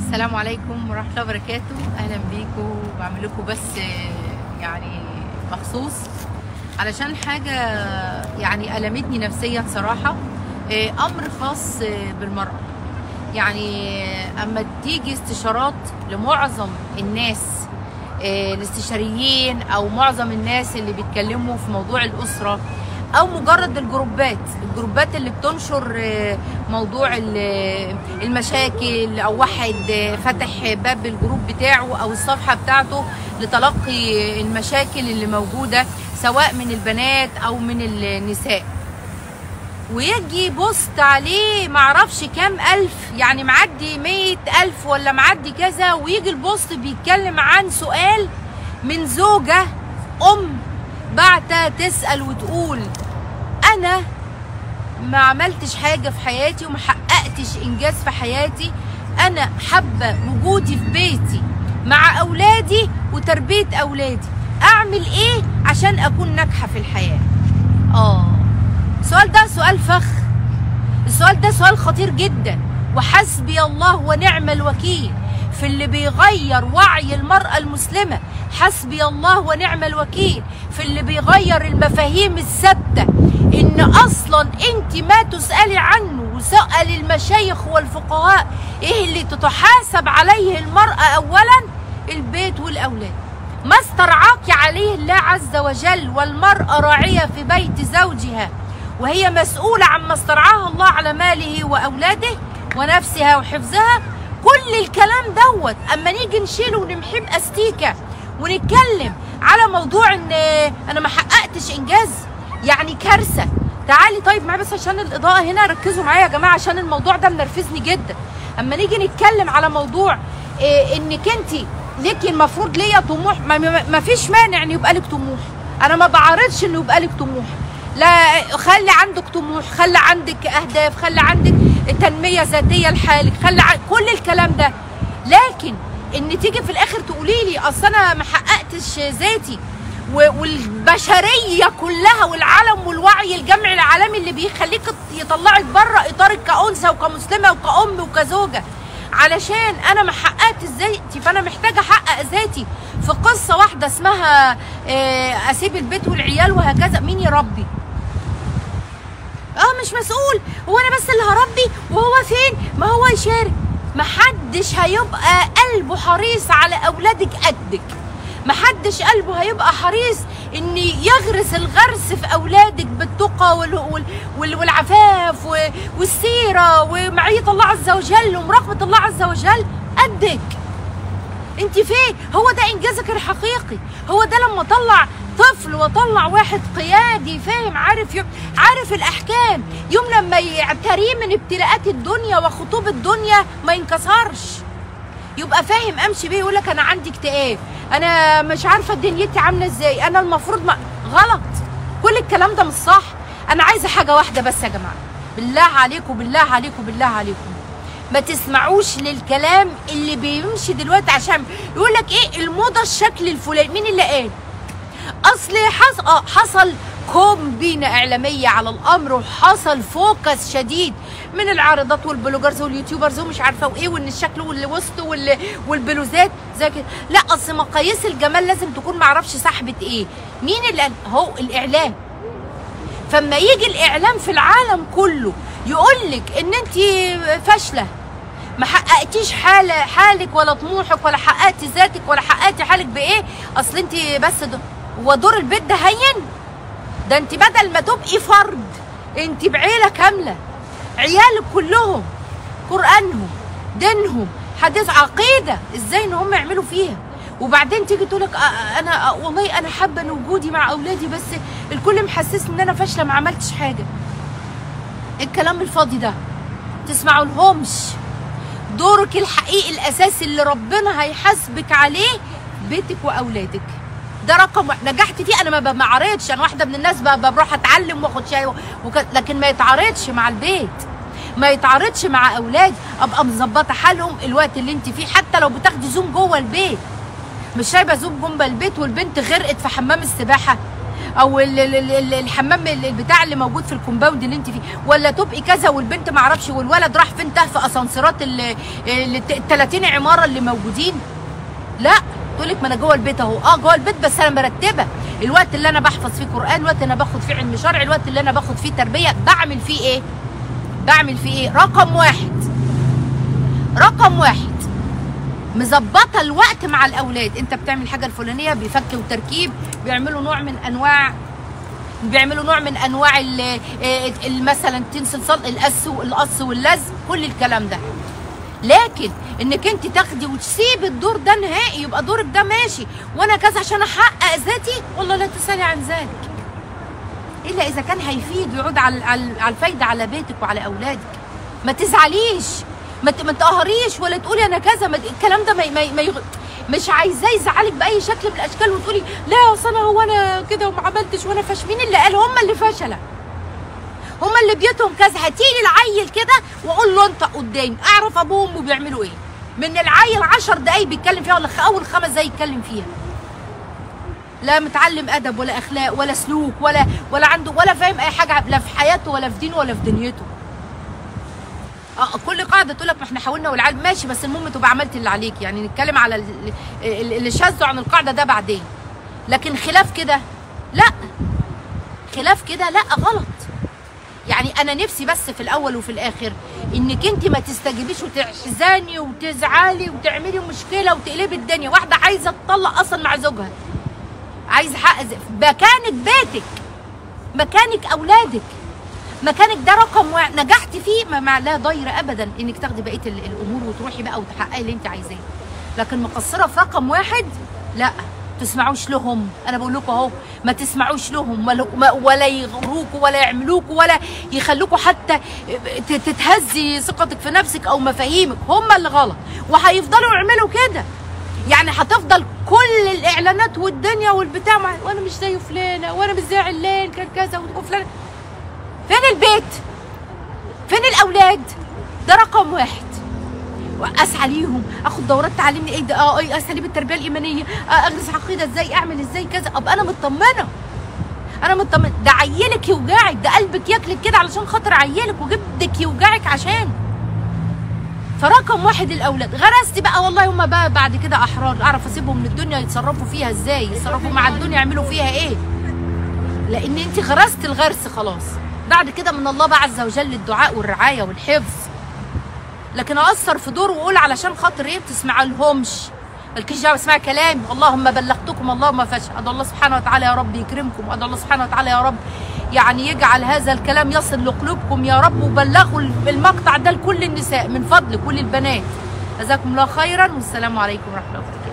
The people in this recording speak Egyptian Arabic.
السلام عليكم ورحمة الله وبركاته أهلا بيكم بعمل لكم بس آه، يعني مخصوص علشان حاجة يعني ألمتني نفسيا صراحة آه، أمر خاص آه، بالمرأة يعني آه، أما تيجي استشارات لمعظم الناس آه، الاستشاريين أو معظم الناس اللي بيتكلموا في موضوع الأسرة او مجرد الجروبات الجروبات اللي بتنشر آه، موضوع ال- المشاكل او واحد آه، فتح باب الجروب بتاعه او الصفحه بتاعته لتلقي المشاكل اللي موجوده سواء من البنات او من النساء ويجي بوست عليه معرفش كام ألف يعني معدي مية ألف ولا معدي كذا ويجي البوست بيتكلم عن سؤال من زوجة أم بعتة تسأل وتقول أنا ما عملتش حاجة في حياتي وما حققتش إنجاز في حياتي أنا حابة وجودي في بيتي مع أولادي وتربية أولادي أعمل إيه عشان أكون ناجحة في الحياة آه السؤال ده سؤال فخ السؤال ده سؤال خطير جدا وحسبي الله ونعم الوكيل في اللي بيغير وعي المرأة المسلمة حسبي الله ونعم الوكيل في اللي بيغير المفاهيم الثابتة ان اصلا انت ما تسألي عنه وسأل المشايخ والفقهاء ايه اللي تتحاسب عليه المرأة اولا البيت والاولاد ما استرعاك عليه الله عز وجل والمرأة راعية في بيت زوجها وهي مسؤولة عما استرعاها الله على ماله وأولاده ونفسها وحفظها كل الكلام دوت أما نيجي نشيله ونمحيه بأستيكة ونتكلم على موضوع إن أنا ما حققتش إنجاز يعني كارثة تعالي طيب معايا بس عشان الإضاءة هنا ركزوا معايا يا جماعة عشان الموضوع ده منرفزني جدا أما نيجي نتكلم على موضوع إيه إنك أنت ليكي المفروض ليا طموح ما, ما ما فيش مانع إن يبقى لك طموح أنا ما بعارضش إنه يبقى لك طموح لا خلي عندك طموح خلي عندك اهداف خلي عندك تنميه ذاتيه لحالك خلي ع... كل الكلام ده لكن ان تيجي في الاخر تقولي لي اصل انا ما حققتش ذاتي و- والبشريه كلها والعالم والوعي الجمعي العالمي اللي بيخليك يطلعك بره اطارك كانثى وكمسلمه وكأم وكزوجه علشان انا ما حققت ذاتي فانا محتاجه احقق ذاتي في قصه واحده اسمها آه، اسيب البيت والعيال وهكذا مين يربي اه مش مسؤول هو انا بس اللي هربي وهو فين ما هو يشارك محدش هيبقى قلبه حريص على اولادك قدك محدش قلبه هيبقى حريص ان يغرس الغرس في اولادك بالتقى وال- وال- وال- والعفاف و- والسيره ومعيه الله عز وجل ومراقبه الله عز وجل قدك انت فين هو ده انجازك الحقيقي هو ده لما اطلع طفل واطلع واحد قيادي فاهم عارف يوم عارف الاحكام يوم لما يعتريه من ابتلاءات الدنيا وخطوب الدنيا ما ينكسرش يبقى فاهم امشي بيه يقول لك انا عندي اكتئاب انا مش عارفه دنيتي عامله ازاي انا المفروض ما غلط كل الكلام ده مش صح انا عايزه حاجه واحده بس يا جماعه بالله عليكم بالله عليكم بالله عليكم ما تسمعوش للكلام اللي بيمشي دلوقتي عشان يقول لك ايه الموضه الشكل الفلاني مين اللي قال اصل حصل اه حصل كومبينة إعلامية على الأمر وحصل فوكس شديد من العارضات والبلوجرز واليوتيوبرز ومش عارفة وإيه وإن الشكل واللي وسطه واللي والبلوزات زي كده لا أصل مقاييس الجمال لازم تكون معرفش صاحبة إيه مين اللي قال هو الإعلام فما يجي الإعلام في العالم كله يقول لك إن أنت فاشلة ما حققتيش حالة حالك ولا طموحك ولا حققتي ذاتك ولا حققتي حالك بايه اصل انت بس ده هو دور البيت ده هين ده انت بدل ما تبقي فرد انت بعيله كامله عيالك كلهم قرانهم دينهم حديث عقيده ازاي ان هم يعملوا فيها وبعدين تيجي تقول لك انا آه، والله انا حابه ان وجودي مع اولادي بس الكل محسسني ان انا فاشله ما عملتش حاجه الكلام الفاضي ده تسمعوا لهمش دورك الحقيقي الاساسي اللي ربنا هيحاسبك عليه بيتك واولادك ده رقم واحد نجحت فيه انا ما بعرضش انا واحده من الناس ب- بروح اتعلم واخد شاي وك... لكن ما يتعارضش مع البيت ما يتعارضش مع اولادي ابقى مظبطه حالهم الوقت اللي انت فيه حتى لو بتاخدي زوم جوه البيت مش سايبه زوم جنب البيت والبنت غرقت في حمام السباحه او ال- ال- ال- ال- الحمام ال- البتاع اللي موجود في الكومباوند اللي انت فيه ولا تبقي كذا والبنت ما اعرفش والولد راح فين تاه في اسانسيرات ال ال 30 عماره اللي موجودين لا تقول لك ما انا جوه البيت اهو اه جوه البيت بس انا مرتبه الوقت اللي انا بحفظ فيه قران الوقت اللي انا باخد فيه علم شرعي الوقت اللي انا باخد فيه تربيه بعمل فيه ايه بعمل فيه ايه رقم واحد رقم واحد مظبطه الوقت مع الاولاد انت بتعمل الحاجه الفلانيه بفك وتركيب بيعملوا نوع من انواع بيعملوا نوع من انواع ال- ال- مثلا تنسل صل القص القص واللزق كل الكلام ده لكن انك انت تاخدي وتسيبي الدور ده نهائي يبقى دورك ده ماشي وانا كذا عشان احقق ذاتي والله لا تسالي عن ذلك الا اذا كان هيفيد ويعود على على على الفايده على بيتك وعلى اولادك ما تزعليش ما ت- ما تقهريش ولا تقولي انا كذا ما الكلام ده ما, ما, ما يغ... مش عايزاه يزعلك باي شكل من الاشكال وتقولي لا اصل انا هو انا كده وما عملتش وانا فش مين اللي قال هم اللي فشله هم اللي بيوتهم كذا هاتيلي العيل كده واقول له انت قدامي اعرف ابوه وامه بيعملوا ايه من العيل عشر دقايق بيتكلم فيها ولا خ- اول خمس دقايق يتكلم فيها لا متعلم ادب ولا اخلاق ولا سلوك ولا ولا عنده ولا فاهم اي حاجه لا في حياته ولا في دينه ولا في دنيته اه كل قاعده تقول لك ما احنا حاولنا والعيال ماشي بس المهم تبقى عملت اللي عليك يعني نتكلم على ال- ال- اللي شاذوا عن القاعده ده بعدين لكن خلاف كده لا خلاف كده لا غلط يعني انا نفسي بس في الاول وفي الاخر انك انت ما تستجيبيش وتحزني وتزعلي وتعملي مشكله وتقلبي الدنيا واحده عايزه تطلق اصلا مع زوجها عايزه حق ز- مكانك بيتك مكانك اولادك مكانك ده رقم واحد نجحتي فيه ما ما لا ضير ابدا انك تاخدي بقيه ال- الامور وتروحي بقى وتحققي اللي انت عايزاه لكن مقصره في رقم واحد لا تسمعوش لهم انا بقول لكم اهو ما تسمعوش لهم ولا ما- ولا يغروكوا ولا يعملوكوا ولا يخلوكوا حتى ت- تتهزي ثقتك في نفسك او مفاهيمك هم اللي غلط وهيفضلوا يعملوا كده يعني هتفضل كل الاعلانات والدنيا والبتاع مع... وانا مش زي فلانه وانا مش زي علان كان كذا وفلانه فين البيت فين الاولاد ده رقم واحد اسعى ليهم اخد دورات تعلمني ايه ده اه ايه اساليب التربيه الايمانيه آه اغرس عقيده ازاي اعمل ازاي كذا ابقى انا مطمنه انا مطمن ده عيلك يوجعك ده قلبك ياكلك كده علشان خاطر عيلك وجبدك يوجعك عشان فرقم واحد الاولاد غرستي بقى والله هم بقى بعد كده احرار اعرف اسيبهم من الدنيا يتصرفوا فيها ازاي يتصرفوا مع الدنيا يعملوا فيها ايه لان انت غرست الغرس خلاص بعد كده من الله بقى عز وجل الدعاء والرعايه والحفظ لكن اقصر في دور واقول علشان خاطر ايه بتسمع لهمش مالكيش دعوه اسمعي كلام اللهم بلغتكم اللهم فاشهد ادعو الله سبحانه وتعالى يا رب يكرمكم ادعو الله سبحانه وتعالى يا رب يعني يجعل هذا الكلام يصل لقلوبكم يا رب وبلغوا المقطع ده لكل النساء من فضل كل البنات جزاكم الله خيرا والسلام عليكم ورحمه الله وبركاته